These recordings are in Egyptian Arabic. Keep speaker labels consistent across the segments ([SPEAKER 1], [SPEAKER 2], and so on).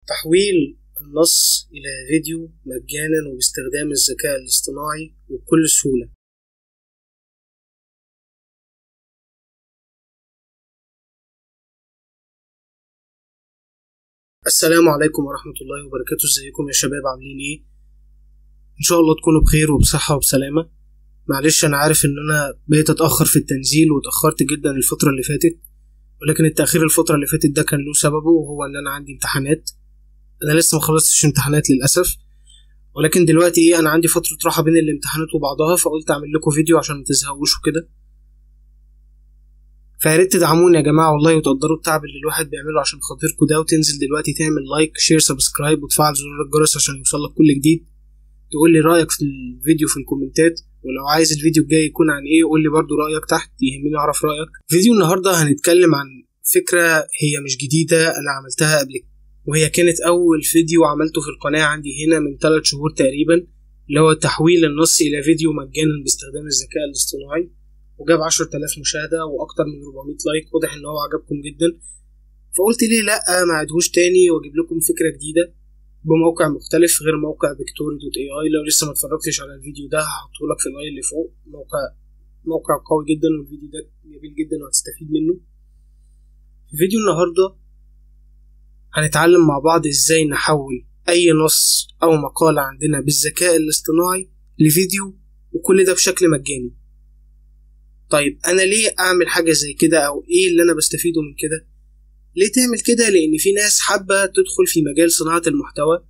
[SPEAKER 1] تحويل النص إلى فيديو مجانا وباستخدام الذكاء الاصطناعي وبكل سهولة السلام عليكم ورحمة الله وبركاته ازيكم يا شباب عاملين ايه ان شاء الله تكونوا بخير وبصحة وبسلامة معلش انا عارف ان انا بقيت اتأخر في التنزيل واتأخرت جدا الفترة اللي فاتت ولكن التأخير الفترة اللي فاتت ده كان له سببه وهو ان انا عندي امتحانات انا لسه مخلصتش امتحانات للأسف ولكن دلوقتي ايه انا عندي فترة راحة بين الامتحانات وبعضها فقلت اعمل لكم فيديو عشان متزهقوش وكده فياريت تدعموني يا جماعة والله وتقدروا التعب اللي الواحد بيعمله عشان خاطركم ده وتنزل دلوقتي تعمل لايك شير سبسكرايب وتفعل زر الجرس عشان يوصلك كل جديد تقول لي رأيك في الفيديو في الكومنتات ولو عايز الفيديو الجاي يكون عن ايه قول لي برضو رأيك تحت يهمني اعرف رأيك فيديو النهاردة هنتكلم عن فكرة هي مش جديدة انا عملتها قبل كده وهي كانت اول فيديو عملته في القناة عندي هنا من 3 شهور تقريبا اللي هو تحويل النص الى فيديو مجانا باستخدام الذكاء الاصطناعي وجاب 10000 مشاهدة وأكتر من 400 لايك واضح إن هو عجبكم جدا فقلت ليه لأ ما عدهوش تاني وأجيب لكم فكرة جديدة بموقع مختلف غير موقع فيكتوري دوت اي اي لو لسه ما اتفرجتش على الفيديو ده هحطه لك في الاي اللي فوق موقع موقع قوي جدا والفيديو ده جميل جدا وهتستفيد منه في فيديو النهارده هنتعلم مع بعض ازاي نحول اي نص او مقالة عندنا بالذكاء الاصطناعي لفيديو وكل ده بشكل مجاني طيب انا ليه اعمل حاجه زي كده او ايه اللي انا بستفيده من كده ليه تعمل كده لان في ناس حابه تدخل في مجال صناعه المحتوى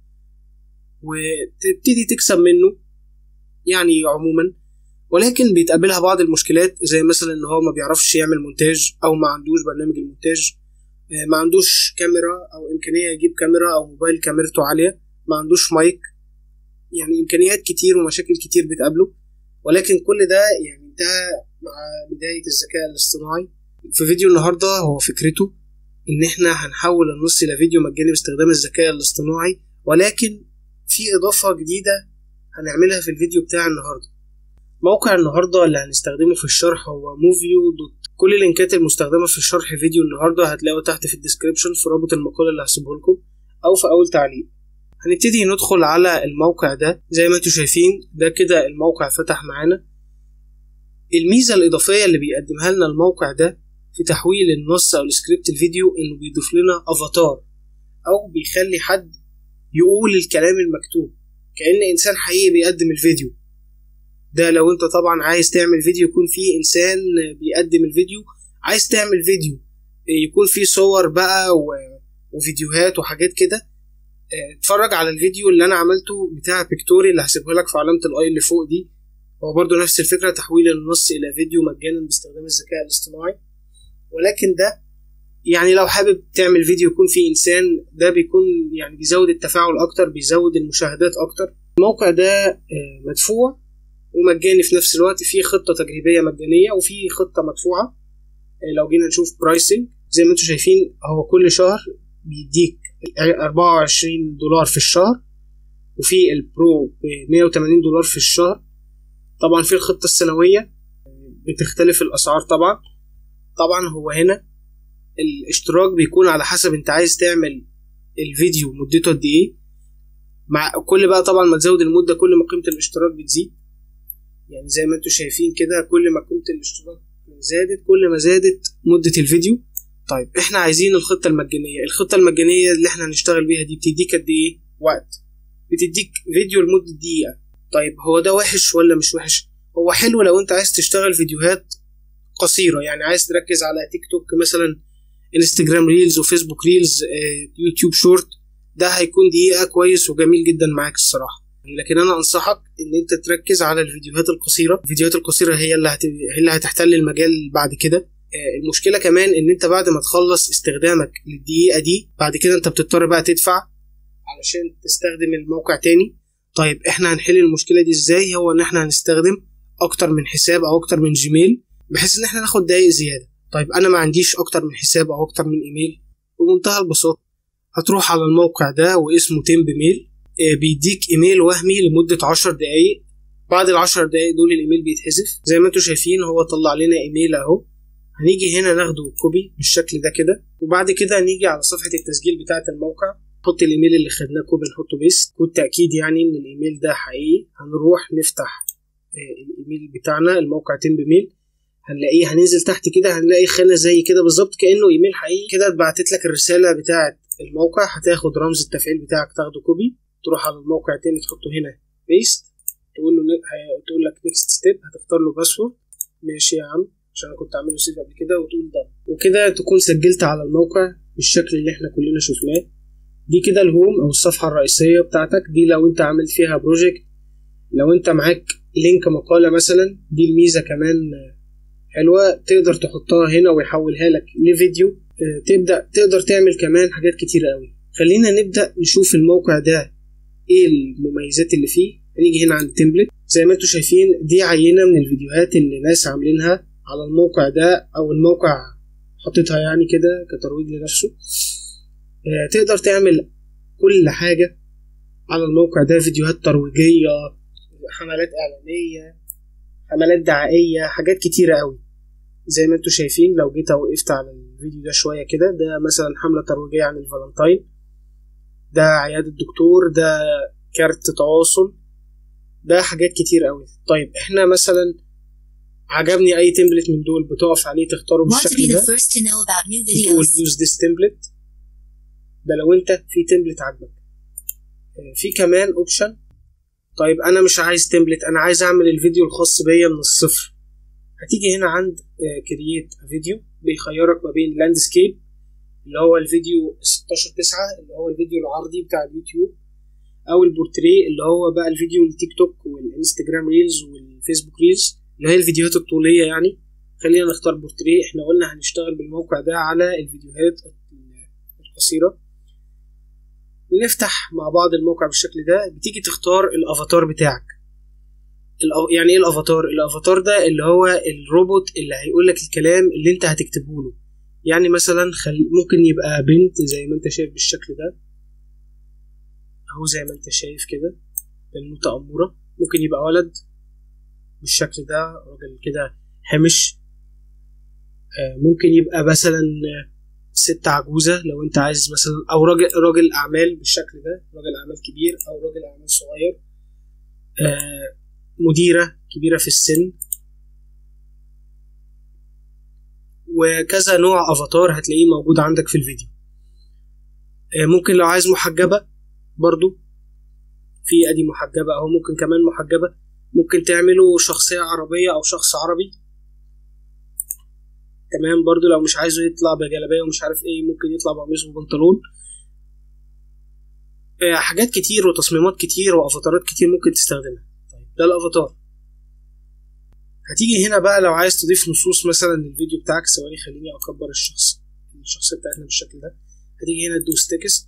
[SPEAKER 1] وتبتدي تكسب منه يعني عموما ولكن بيتقابلها بعض المشكلات زي مثلا ان هو ما بيعرفش يعمل مونتاج او ما عندوش برنامج المونتاج ما عندوش كاميرا او امكانيه يجيب كاميرا او موبايل كاميرته عاليه ما عندوش مايك يعني امكانيات كتير ومشاكل كتير بتقابله ولكن كل ده يعني انتهى مع بداية الذكاء الاصطناعي في فيديو النهاردة هو فكرته إن إحنا هنحول النص إلى فيديو مجاني باستخدام الذكاء الاصطناعي ولكن في إضافة جديدة هنعملها في الفيديو بتاع النهاردة موقع النهاردة اللي هنستخدمه في الشرح هو موفيو دوت كل اللينكات المستخدمة في شرح فيديو النهاردة هتلاقوها تحت في الديسكريبشن في رابط المقال اللي هسيبه لكم أو في أول تعليق هنبتدي ندخل على الموقع ده زي ما انتم شايفين ده كده الموقع فتح معانا الميزة الإضافية اللي بيقدمها لنا الموقع ده في تحويل النص أو السكريبت الفيديو إنه بيضيف لنا أفاتار أو بيخلي حد يقول الكلام المكتوب كأن إنسان حقيقي بيقدم الفيديو ده لو أنت طبعا عايز تعمل فيديو يكون فيه إنسان بيقدم الفيديو عايز تعمل فيديو يكون فيه صور بقى وفيديوهات وحاجات كده اتفرج على الفيديو اللي أنا عملته بتاع بيكتوري اللي هسيبه لك في علامة الأي اللي فوق دي هو برضه نفس الفكرة تحويل النص إلى فيديو مجانا باستخدام الذكاء الاصطناعي ولكن ده يعني لو حابب تعمل فيديو يكون فيه إنسان ده بيكون يعني بيزود التفاعل أكتر بيزود المشاهدات أكتر الموقع ده مدفوع ومجاني في نفس الوقت فيه خطة تجريبية مجانية وفيه خطة مدفوعة لو جينا نشوف برايسنج زي ما انتم شايفين هو كل شهر بيديك 24 دولار في الشهر وفي البرو ب 180 دولار في الشهر طبعا في الخطة السنوية بتختلف الأسعار طبعا طبعا هو هنا الاشتراك بيكون على حسب انت عايز تعمل الفيديو مدته قد ايه مع كل بقى طبعا ما تزود المدة كل ما قيمة الاشتراك بتزيد يعني زي ما انتم شايفين كده كل ما قيمة الاشتراك زادت كل ما زادت مدة الفيديو طيب احنا عايزين الخطة المجانية الخطة المجانية اللي احنا هنشتغل بيها دي بتديك قد ايه وقت بتديك فيديو لمدة دقيقة طيب هو ده وحش ولا مش وحش هو حلو لو انت عايز تشتغل فيديوهات قصيرة يعني عايز تركز على تيك توك مثلا انستجرام ريلز وفيسبوك ريلز آه، يوتيوب شورت ده هيكون دقيقة كويس وجميل جدا معاك الصراحة لكن انا انصحك ان انت تركز على الفيديوهات القصيرة الفيديوهات القصيرة هي اللي هت... هي اللي هتحتل المجال بعد كده آه، المشكلة كمان ان انت بعد ما تخلص استخدامك للدقيقة دي بعد كده انت بتضطر بقى تدفع علشان تستخدم الموقع تاني طيب احنا هنحل المشكله دي ازاي هو ان احنا هنستخدم اكتر من حساب او اكتر من جيميل بحيث ان احنا ناخد دقايق زياده طيب انا ما عنديش اكتر من حساب او اكتر من ايميل بمنتهى البساطه هتروح على الموقع ده واسمه تيمب ميل آه، بيديك ايميل وهمي لمده 10 دقايق بعد ال 10 دقايق دول الايميل بيتحذف زي ما انتم شايفين هو طلع لنا ايميل اهو هنيجي هنا ناخده كوبي بالشكل ده كده وبعد كده هنيجي على صفحه التسجيل بتاعه الموقع نحط الايميل اللي خدناه كوبي نحطه بيست كود تاكيد يعني ان الايميل ده حقيقي هنروح نفتح آه، الايميل بتاعنا الموقع تيم بميل هنلاقيه هننزل تحت كده هنلاقي خانه زي كده بالظبط كانه ايميل حقيقي كده اتبعتت لك الرساله بتاعه الموقع هتاخد رمز التفعيل بتاعك تاخده كوبي تروح على الموقع تاني تحطه هنا بيست تقول له تقول لك نيكست ستيب هتختار له باسورد ماشي يا عم عشان انا كنت عامله سيف قبل كده وتقول ده وكده تكون سجلت على الموقع بالشكل اللي احنا كلنا شفناه دي كده الهوم او الصفحه الرئيسيه بتاعتك دي لو انت عامل فيها بروجكت لو انت معاك لينك مقاله مثلا دي الميزه كمان حلوه تقدر تحطها هنا ويحولها لك لفيديو آه، تبدا تقدر تعمل كمان حاجات كتيره قوي خلينا نبدا نشوف الموقع ده ايه المميزات اللي فيه هنيجي هنا عند تمبلت زي ما انتم شايفين دي عينه من الفيديوهات اللي ناس عاملينها على الموقع ده او الموقع حطيتها يعني كده كترويج لنفسه آه، تقدر تعمل كل حاجة على الموقع ده فيديوهات ترويجية حملات إعلانية حملات دعائية حاجات كتيرة قوي زي ما انتم شايفين لو جيت وقفت على الفيديو ده شوية كده ده مثلا حملة ترويجية عن الفالنتاين ده عيادة دكتور ده كارت تواصل ده حاجات كتير قوي طيب احنا مثلا عجبني اي تمبلت من دول بتقف عليه تختاره بالشكل ده تقول use this template ده لو انت في تمبلت عاجبك آه، في كمان اوبشن طيب انا مش عايز تمبلت انا عايز اعمل الفيديو الخاص بيا من الصفر هتيجي هنا عند كرييت فيديو بيخيرك ما بين لاندسكيب اللي هو الفيديو 16 9 اللي هو الفيديو العرضي بتاع اليوتيوب او البورتريه اللي هو بقى الفيديو التيك توك والانستجرام ريلز والفيسبوك ريلز اللي هي الفيديوهات الطوليه يعني خلينا نختار بورتريه احنا قلنا هنشتغل بالموقع ده على الفيديوهات القصيره بنفتح مع بعض الموقع بالشكل ده بتيجي تختار الافاتار بتاعك يعني ايه الافاتار الافاتار ده اللي هو الروبوت اللي هيقول لك الكلام اللي انت هتكتبه له يعني مثلا خل... ممكن يبقى بنت زي ما انت شايف بالشكل ده اهو زي ما انت شايف كده بنوتة أمورة ممكن يبقى ولد بالشكل ده راجل كده حمش آه، ممكن يبقى مثلا ست عجوزة لو انت عايز مثلا او راجل راجل اعمال بالشكل ده راجل اعمال كبير او راجل اعمال صغير آه، مديرة كبيرة في السن وكذا نوع افاتار هتلاقيه موجود عندك في الفيديو آه، ممكن لو عايز محجبة برضو في ادي محجبة اهو ممكن كمان محجبة ممكن تعمله شخصية عربية او شخص عربي تمام برضو لو مش عايزه يطلع بجلابية ومش عارف ايه ممكن يطلع بقميص وبنطلون آه، حاجات كتير وتصميمات كتير وافاتارات كتير ممكن تستخدمها طيب ده الافاتار هتيجي هنا بقى لو عايز تضيف نصوص مثلا للفيديو بتاعك ثواني خليني اكبر الشخص الشخصيه بتاعتنا بالشكل ده هتيجي هنا تدوس تكست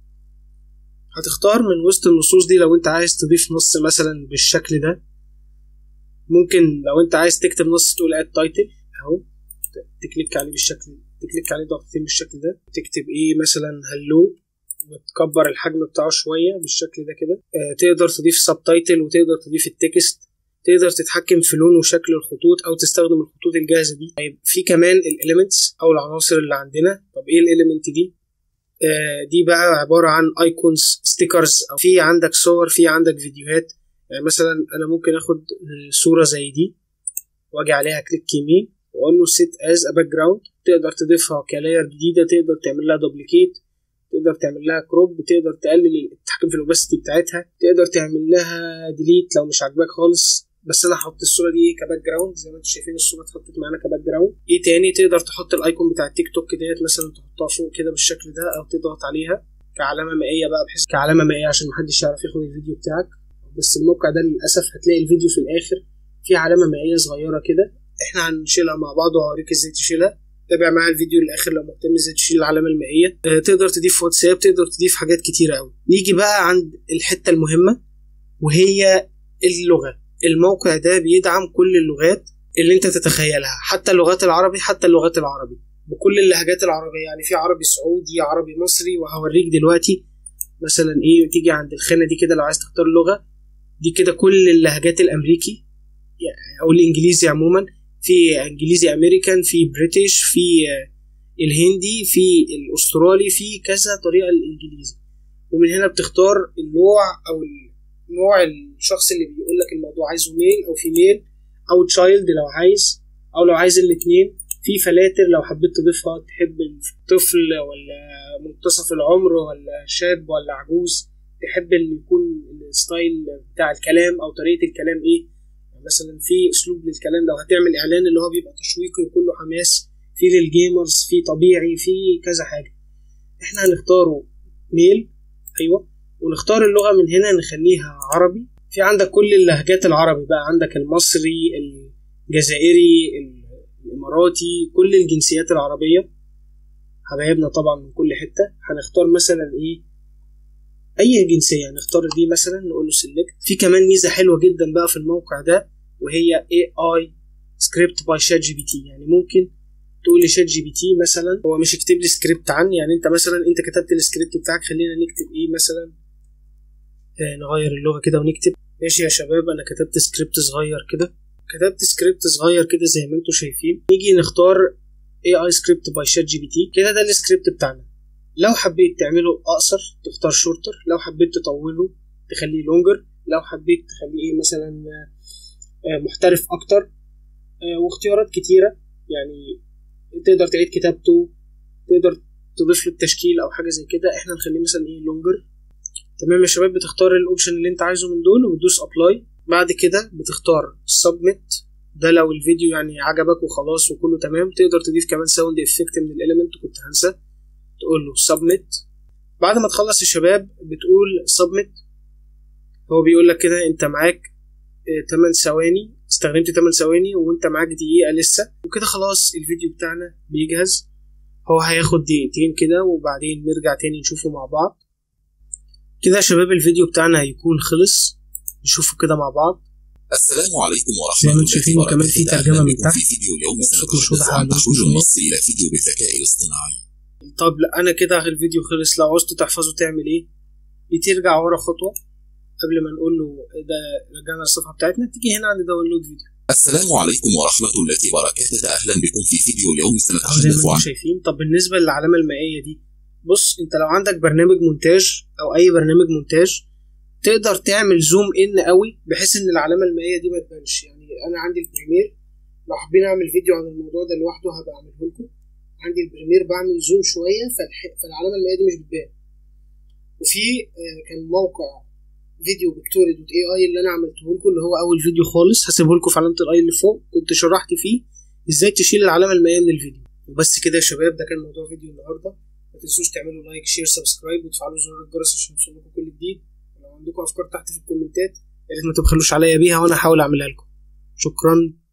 [SPEAKER 1] هتختار من وسط النصوص دي لو انت عايز تضيف نص مثلا بالشكل ده ممكن لو انت عايز تكتب نص تقول اد تايتل اهو تكليك عليه بالشكل تكليك عليه ضغطتين بالشكل ده تكتب ايه مثلا هلو وتكبر الحجم بتاعه شويه بالشكل ده كده آه تقدر تضيف سب تايتل وتقدر تضيف التكست تقدر تتحكم في لون وشكل الخطوط او تستخدم الخطوط الجاهزه دي طيب في كمان الاليمنتس او العناصر اللي عندنا طب ايه الاليمنت دي آه دي بقى عباره عن ايكونز ستيكرز او في عندك صور في عندك فيديوهات يعني مثلا انا ممكن اخد صوره زي دي واجي عليها كليك يمين واقول له سيت از ا باك جراوند تقدر تضيفها كلاير جديده تقدر تعمل لها دوبليكيت تقدر تعمل لها كروب تقدر تقلل التحكم في الاوباسيتي بتاعتها تقدر تعمل لها ديليت لو مش عاجباك خالص بس انا هحط الصوره دي كباك جراوند زي ما انتم شايفين الصوره اتحطت معانا كباك جراوند ايه تاني تقدر تحط الايكون بتاع التيك توك ديت مثلا تحطها فوق كده بالشكل ده او تضغط عليها كعلامه مائيه بقى بحيث كعلامه مائيه عشان محدش يعرف ياخد الفيديو بتاعك بس الموقع ده للاسف هتلاقي الفيديو في الاخر في علامه مائيه صغيره كده احنا هنشيلها مع بعض وهوريك ازاي تشيلها تابع معايا الفيديو للاخر لو مهتم ازاي تشيل العلامه المائيه اه تقدر تضيف واتساب تقدر تضيف حاجات كتيره قوي نيجي بقى عند الحته المهمه وهي اللغه الموقع ده بيدعم كل اللغات اللي انت تتخيلها حتى اللغات العربي حتى اللغات العربي بكل اللهجات العربية يعني في عربي سعودي عربي مصري وهوريك دلوقتي مثلا ايه تيجي عند الخانة دي كده لو عايز تختار اللغة دي كده كل اللهجات الامريكي او الانجليزي عموما في انجليزي امريكان في بريتش في الهندي في الاسترالي في كذا طريقة الانجليزي ومن هنا بتختار النوع او نوع الشخص اللي بيقول لك الموضوع عايزه ميل او فيميل او تشايلد لو عايز او لو عايز الاثنين في فلاتر لو حبيت تضيفها تحب الطفل ولا منتصف العمر ولا شاب ولا عجوز تحب اللي يكون الستايل بتاع الكلام او طريقه الكلام ايه يعني مثلا في اسلوب للكلام لو هتعمل اعلان اللي هو بيبقى تشويقي وكله حماس في للجيمرز في طبيعي في كذا حاجه احنا هنختاره ميل ايوه ونختار اللغه من هنا نخليها عربي في عندك كل اللهجات العربي بقى عندك المصري الجزائري الاماراتي كل الجنسيات العربيه حبايبنا طبعا من كل حته هنختار مثلا ايه اي جنسيه نختار دي مثلا نقول له سيلكت في كمان ميزه حلوه جدا بقى في الموقع ده وهي اي اي سكريبت باي شات جي بي تي يعني ممكن تقول لشات جي بي تي مثلا هو مش يكتب لي سكريبت عني يعني انت مثلا انت كتبت السكريبت بتاعك خلينا نكتب ايه مثلا آه نغير اللغه كده ونكتب ماشي يا شباب انا كتبت سكريبت صغير كده كتبت سكريبت صغير كده زي ما انتم شايفين نيجي نختار اي اي سكريبت باي شات جي بي تي كده ده السكريبت بتاعنا لو حبيت تعمله اقصر تختار شورتر لو حبيت تطوله تخليه لونجر لو حبيت تخليه ايه مثلا محترف اكتر واختيارات كتيره يعني تقدر تعيد كتابته تقدر تضيف له التشكيل او حاجه زي كده احنا نخليه مثلا ايه لونجر تمام يا شباب بتختار الاوبشن اللي انت عايزه من دول وبتدوس ابلاي بعد كده بتختار سبميت ده لو الفيديو يعني عجبك وخلاص وكله تمام تقدر تضيف كمان ساوند افكت من الاليمنت كنت هنسى تقول له سبميت بعد ما تخلص يا شباب بتقول سبميت هو بيقول لك كده انت معاك 8 ثواني استخدمت 8 ثواني وانت معاك دقيقه لسه وكده خلاص الفيديو بتاعنا بيجهز هو هياخد دقيقتين كده وبعدين نرجع تاني نشوفه مع بعض كده يا شباب الفيديو بتاعنا هيكون خلص نشوفه كده مع بعض
[SPEAKER 2] السلام عليكم ورحمة
[SPEAKER 1] زي ما
[SPEAKER 2] الله
[SPEAKER 1] انتم شايفين وكمان في ترجمة من تحت.
[SPEAKER 2] في فيديو اليوم
[SPEAKER 1] الصوت مش واضح
[SPEAKER 2] سنتحدث عن
[SPEAKER 1] عندكم
[SPEAKER 2] تحويل
[SPEAKER 1] شوية.
[SPEAKER 2] النص إلى فيديو بالذكاء الاصطناعي
[SPEAKER 1] طب لا انا كده الفيديو خلص لو عوزت تحفظه تعمل ايه بترجع ورا خطوه قبل ما نقول له ده رجعنا الصفحه بتاعتنا تيجي هنا عند داونلود فيديو
[SPEAKER 2] السلام عليكم ورحمة الله وبركاته أهلا بكم في فيديو اليوم
[SPEAKER 1] أهو زي ما
[SPEAKER 2] سنتحدث
[SPEAKER 1] انتم
[SPEAKER 2] عن
[SPEAKER 1] شايفين طب بالنسبه للعلامه المائيه دي بص انت لو عندك برنامج مونتاج او اي برنامج مونتاج تقدر تعمل زوم ان قوي بحيث ان العلامه المائيه دي ما تبانش يعني انا عندي البريمير لو حابين اعمل فيديو عن الموضوع ده لوحده هبقى اعمله لكم عندي البريمير بعمل زوم شويه فالح... فالعلامه المائيه دي مش بتبان وفي آه، كان موقع فيديو فيكتوري دوت اي اي اللي انا عملته لكم اللي هو اول فيديو خالص هسيبه لكم في علامه الاي اللي فوق كنت شرحت فيه ازاي تشيل العلامه المائيه من الفيديو وبس كده يا شباب ده كان موضوع فيديو النهارده ما تنسوش تعملوا لايك شير سبسكرايب وتفعلوا زر الجرس عشان يوصلكم كل جديد ولو عندكم افكار تحت في الكومنتات يا ريت ما تبخلوش عليا بيها وانا هحاول اعملها لكم شكرا